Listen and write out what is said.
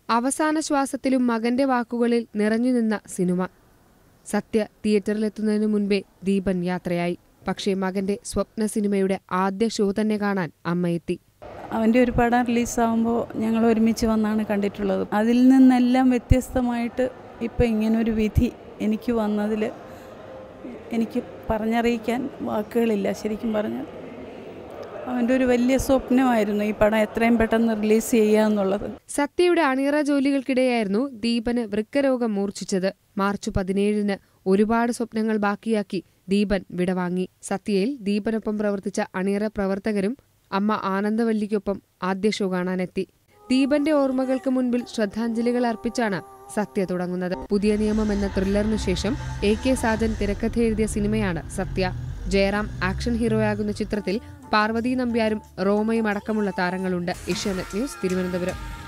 അവസാന ശ്വാസത്തിലും മകന്റെ വാക്കുകളിൽ നിറഞ്ഞുനിന്ന സിനിമ സത്യ തിയേറ്ററിലെത്തുന്നതിനു മുൻപേ ദീപൻ യാത്രയായി പക്ഷേ മകന്റെ സ്വപ്ന സിനിമയുടെ ആദ്യ ഷോ തന്നെ കാണാൻ അമ്മയെത്തി അവൻ്റെ ഒരു പടം റിലീസാകുമ്പോൾ ഞങ്ങൾ ഒരുമിച്ച് വന്നാണ് കണ്ടിട്ടുള്ളത് അതിൽ നിന്നെല്ലാം വ്യത്യസ്തമായിട്ട് ഇപ്പം ഇങ്ങനൊരു വിധി എനിക്ക് വന്നതിൽ എനിക്ക് പറഞ്ഞറിയിക്കാൻ വാക്കുകളില്ല ശരിക്കും പറഞ്ഞാൽ അവൻ്റെ ഒരു വലിയ സ്വപ്നമായിരുന്നു ഈ പടം എത്രയും പെട്ടെന്ന് റിലീസ് ചെയ്യുക എന്നുള്ളത് സത്യയുടെ അണിയറ ജോലികൾക്കിടെയായിരുന്നു ദീപന് വൃക്കരോഗം മൂർച്ഛിച്ചത് മാർച്ച് പതിനേഴിന് ഒരുപാട് സ്വപ്നങ്ങൾ ബാക്കിയാക്കി ദീപൻ വിടവാങ്ങി സത്യയിൽ ദീപനൊപ്പം പ്രവർത്തിച്ച അണിയറ പ്രവർത്തകരും അമ്മ ആനന്ദവല്ലിക്കൊപ്പം ആദ്യ ഷോ കാണാനെത്തി ദീപന്റെ ഓർമ്മകൾക്ക് മുൻപിൽ ശ്രദ്ധാഞ്ജലികൾ അർപ്പിച്ചാണ് സത്യ തുടങ്ങുന്നത് പുതിയ നിയമം എന്ന ത്രില്ലറിനു ശേഷം എ കെ സാജൻ തിരക്കഥ എഴുതിയ സിനിമയാണ് സത്യ ജയറാം ആക്ഷൻ ഹീറോയാകുന്ന ചിത്രത്തിൽ പാർവതി നമ്പ്യാരും റോമയും അടക്കമുള്ള താരങ്ങളുണ്ട് ഏഷ്യാനെറ്റ് ന്യൂസ് തിരുവനന്തപുരം